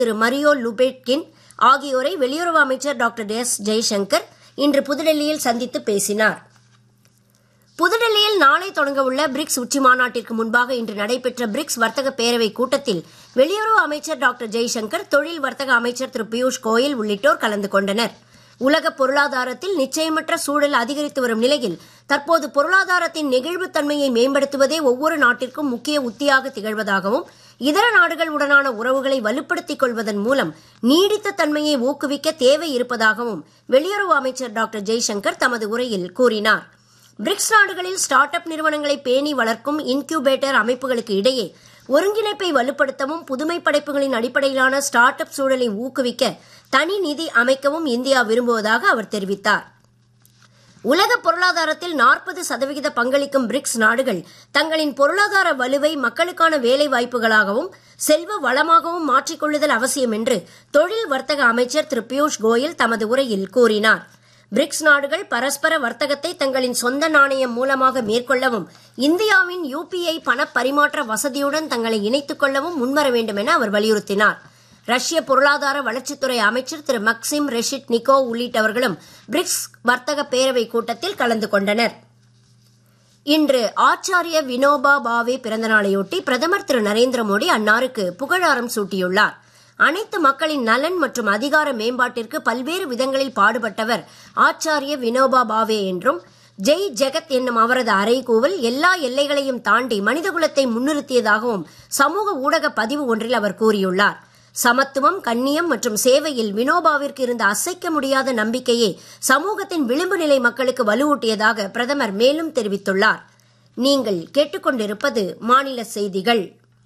திரு Mario லுபேட்கின் ஆகியோரை வெளியுறவு அமைச்சர் டாக்டர் எஸ் ஜெய்சங்கர் இன்று புதுடெல்லியில் சந்தித்து பேசினார் புதுடெல்லியில் நாளை தொடங்கவுள்ள பிரிக்ஸ் உச்சி மாநாட்டிற்கு முன்பாக இன்று நடைபெற்ற பிரிக்ஸ் வர்த்தக பேரவை கூட்டத்தில் வெளியுறவு அமைச்சர் டாக்டர் ஜெய்சங்கர் தொழில் வர்த்தக அமைச்சர் திரு பியூஷ் கோயல் உள்ளிட்டோர் கலந்து கொண்டனர் உலக பொருளாதாரத்தில் நிச்சயமற்ற சூழல் அதிகரித்து வரும் நிலையில் தற்போது பொருளாதாரத்தின் நெகிழ்வுத்தன்மையை மேம்படுத்துவதே ஒவ்வொரு நாட்டிற்கும் முக்கிய உத்தியாக திகழ்வதாகவும் இதர நாடுகள் உடனான உறவுகளை வலுப்படுத்திக் கொள்வதன் மூலம் நீடித்த தன்மையை ஊக்குவிக்க தேவை இருப்பதாகவும் வெளியுறவு அமைச்சர் டாக்டர் ஜெய்சங்கர் தமது உரையில் கூறினார் பிரிக்ஸ் நாடுகளில் ஸ்டார்ட் அப் நிறுவனங்களை பேணி வளர்க்கும் இன்குபேட்டர் அமைப்புகளுக்கு இடையே ஒருங்கிணைப்பை வலுப்படுத்தவும் புதுமை படைப்புகளின் அடிப்படையிலான ஸ்டார்ட் அப் சூழலை ஊக்குவிக்க தனி நிதி அமைக்கவும் இந்தியா விரும்புவதாக அவர் தெரிவித்தார் உலக பொருளாதாரத்தில் நாற்பது சதவிகித பங்களிக்கும் பிரிக்ஸ் நாடுகள் தங்களின் பொருளாதார வலுவை மக்களுக்கான வேலை வாய்ப்புகளாகவும் செல்வ வளமாகவும் மாற்றிக்கொள்ளுதல் அவசியம் என்று தொழில் வர்த்தக அமைச்சர் திரு பியூஷ் கோயல் தமது உரையில் கூறினார் பிரிக்ஸ் நாடுகள் பரஸ்பர வர்த்தகத்தை தங்களின் சொந்த நாணயம் மூலமாக மேற்கொள்ளவும் இந்தியாவின் யுபிஐ பண பரிமாற்ற வசதியுடன் தங்களை இணைத்துக் கொள்ளவும் முன்வர வேண்டும் என அவர் வலியுறுத்தினார் ரஷ்ய பொருளாதார வளர்ச்சித்துறை அமைச்சர் திரு மக்சிம் ரெஷிட் நிக்கோ உள்ளிட்டவர்களும் பிரிக்ஸ் வர்த்தக பேரவை கூட்டத்தில் கலந்து கொண்டனர் இன்று ஆச்சாரிய வினோபா பாவே பிறந்தநாளையொட்டி பிரதமர் திரு நரேந்திர மோடி அன்னாருக்கு புகழாரம் சூட்டியுள்ளார் அனைத்து மக்களின் நலன் மற்றும் அதிகார மேம்பாட்டிற்கு பல்வேறு விதங்களில் பாடுபட்டவர் ஆச்சாரிய வினோபா பாவே என்றும் ஜெய் ஜெகத் என்னும் அவரது அறைகூவல் எல்லா எல்லைகளையும் தாண்டி மனிதகுலத்தை முன்னிறுத்தியதாகவும் சமூக ஊடக பதிவு ஒன்றில் அவர் கூறியுள்ளார் சமத்துவம் கண்ணியம் மற்றும் சேவையில் வினோபாவிற்கு இருந்த அசைக்க முடியாத நம்பிக்கையே சமூகத்தின் விளிம்பு நிலை மக்களுக்கு வலுவூட்டியதாக பிரதமர் மேலும் தெரிவித்துள்ளார் நீங்கள் கேட்டுக்கொண்டிருப்பது மாநில செய்திகள்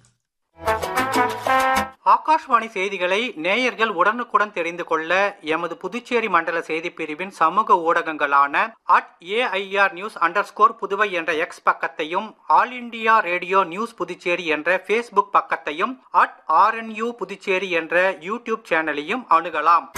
ஆகாஷ்வாணி செய்திகளை நேயர்கள் உடனுக்குடன் தெரிந்து கொள்ள எமது புதுச்சேரி மண்டல செய்திப் பிரிவின் சமூக ஊடகங்களான at A I R news under Puduvai என்ற எக்ஸ் பக்கத்தையும் all India radio news Puducherry என்ற ஃபேஸ்புக் பக்கத்தையும் அட் ஆர்என்யூ புதுச்சேரி என்ற யூடியூப் சேனலையும் அணுகலாம்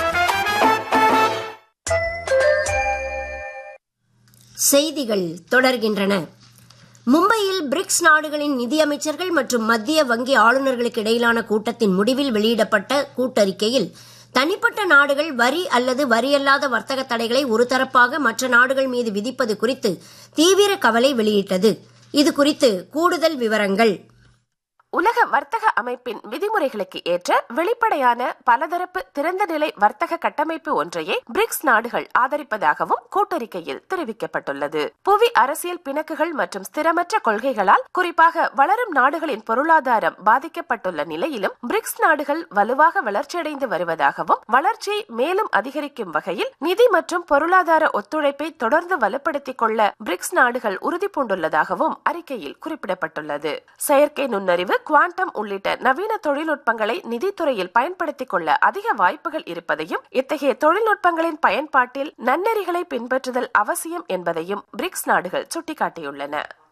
செய்திகள் தொடர்கின்றன மும்பையில் பிரிக்ஸ் நாடுகளின் நிதியமைச்சர்கள் மற்றும் மத்திய வங்கி ஆளுநர்களுக்கு இடையிலான கூட்டத்தின் முடிவில் வெளியிடப்பட்ட கூட்டறிக்கையில் தனிப்பட்ட நாடுகள் வரி அல்லது வரியல்லாத வர்த்தக தடைகளை ஒருதரப்பாக மற்ற நாடுகள் மீது விதிப்பது குறித்து தீவிர கவலை வெளியிட்டது இது குறித்து கூடுதல் விவரங்கள் உலக வர்த்தக அமைப்பின் விதிமுறைகளுக்கு ஏற்ற வெளிப்படையான பலதரப்பு திறந்த நிலை வர்த்தக கட்டமைப்பு ஒன்றையே பிரிக்ஸ் நாடுகள் ஆதரிப்பதாகவும் கூட்டறிக்கையில் தெரிவிக்கப்பட்டுள்ளது புவி அரசியல் பிணக்குகள் மற்றும் ஸ்திரமற்ற கொள்கைகளால் குறிப்பாக வளரும் நாடுகளின் பொருளாதாரம் பாதிக்கப்பட்டுள்ள நிலையிலும் பிரிக்ஸ் நாடுகள் வலுவாக வளர்ச்சியடைந்து வருவதாகவும் வளர்ச்சி மேலும் அதிகரிக்கும் வகையில் நிதி மற்றும் பொருளாதார ஒத்துழைப்பை தொடர்ந்து வலுப்படுத்திக் கொள்ள பிரிக்ஸ் நாடுகள் உறுதி பூண்டுள்ளதாகவும் அறிக்கையில் குறிப்பிடப்பட்டுள்ளது செயற்கை நுண்ணறிவு குவாண்டம் உள்ளிட்ட நவீன தொழில்நுட்பங்களை நிதித்துறையில் பயன்படுத்திக் கொள்ள அதிக வாய்ப்புகள் இருப்பதையும் இத்தகைய தொழில்நுட்பங்களின் பயன்பாட்டில் நன்னெறிகளை பின்பற்றுதல் அவசியம் என்பதையும் பிரிக்ஸ் நாடுகள் சுட்டிக்காட்டியுள்ளன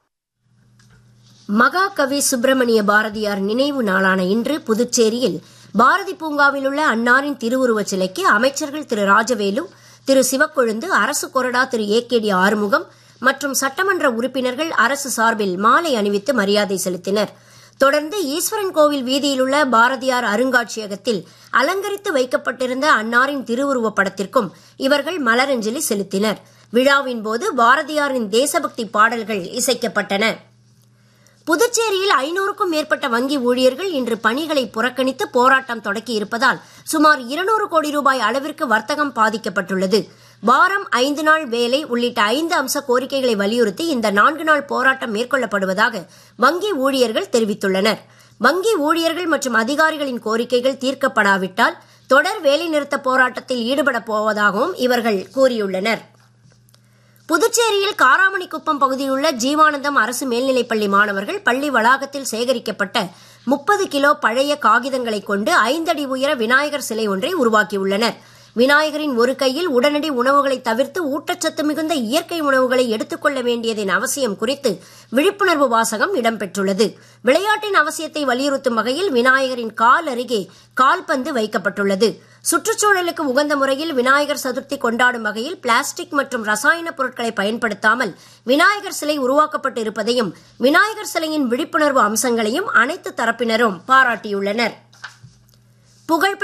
மகாகவி சுப்பிரமணிய பாரதியார் நினைவு நாளான இன்று புதுச்சேரியில் பாரதி பூங்காவில் உள்ள அன்னாரின் திருவுருவச் சிலைக்கு அமைச்சர்கள் திரு ராஜவேலு திரு சிவக்கொழுந்து அரசு கொறடா Thiru A K D Arumugam மற்றும் சட்டமன்ற உறுப்பினர்கள் அரசு சார்பில் மாலை அணிவித்து மரியாதை செலுத்தினர் தொடர்ந்து ஈஸ்வரன் கோவில் வீதியில் உள்ள பாரதியார் அருங்காட்சியகத்தில் அலங்கரித்து வைக்கப்பட்டிருந்த அன்னாரின் திருவுருவப் படத்திற்கும் இவர்கள் மலரஞ்சலி செலுத்தினர் விழாவின் போது பாரதியாரின் தேசபக்தி பாடல்கள் இசைக்கப்பட்டன புதுச்சேரியில் ஐநூறுக்கும் மேற்பட்ட வங்கி ஊழியர்கள் இன்று பணிகளை புறக்கணித்து போராட்டம் தொடக்கி இருப்பதால் சுமார் இருநூறு கோடி ரூபாய் அளவிற்கு வர்த்தகம் பாதிக்கப்பட்டுள்ளது வாரம் ஐந்து நாள் வேலை உள்ளிட்ட ஐந்து அம்ச கோரிக்கைகளை வலியுறுத்தி இந்த நான்கு நாள் போராட்டம் மேற்கொள்ளப்படுவதாக வங்கி ஊழியர்கள் தெரிவித்துள்ளனர் வங்கி ஊழியர்கள் மற்றும் அதிகாரிகளின் கோரிக்கைகள் தீர்க்கப்படாவிட்டால் தொடர் வேலைநிறுத்த போராட்டத்தில் ஈடுபடப் போவதாகவும் இவர்கள் கூறியுள்ளனர் புதுச்சேரியில் காராமணிக்குப்பம் பகுதியில் உள்ள ஜீவானந்தம் அரசு மேல்நிலைப்பள்ளி மாணவர்கள் பள்ளி வளாகத்தில் சேகரிக்கப்பட்ட முப்பது கிலோ பழைய காகிதங்களை கொண்டு ஐந்தடி உயர விநாயகர் சிலை ஒன்றை உருவாக்கியுள்ளனர் விநாயகரின் ஒரு கையில் உடனடி உணவுகளை தவிர்த்து ஊட்டச்சத்து மிகுந்த இயற்கை உணவுகளை எடுத்துக்கொள்ள வேண்டியதன் அவசியம் குறித்து விழிப்புணர்வு வாசகம் இடம்பெற்றுள்ளது விளையாட்டின் அவசியத்தை வலியுறுத்தும் வகையில் விநாயகரின் கால் அருகே கால்பந்து வைக்கப்பட்டுள்ளது சுற்றுச்சூழலுக்கு உகந்த முறையில் விநாயகர் சதுர்த்தி கொண்டாடும் வகையில் பிளாஸ்டிக் மற்றும் ரசாயன பொருட்களை பயன்படுத்தாமல் விநாயகர் சிலை உருவாக்கப்பட்டு இருப்பதையும் விநாயகர் சிலையின் விழிப்புணர்வு அம்சங்களையும் அனைத்து தரப்பினரும் பாராட்டியுள்ளனர் புகழ்பெற்ற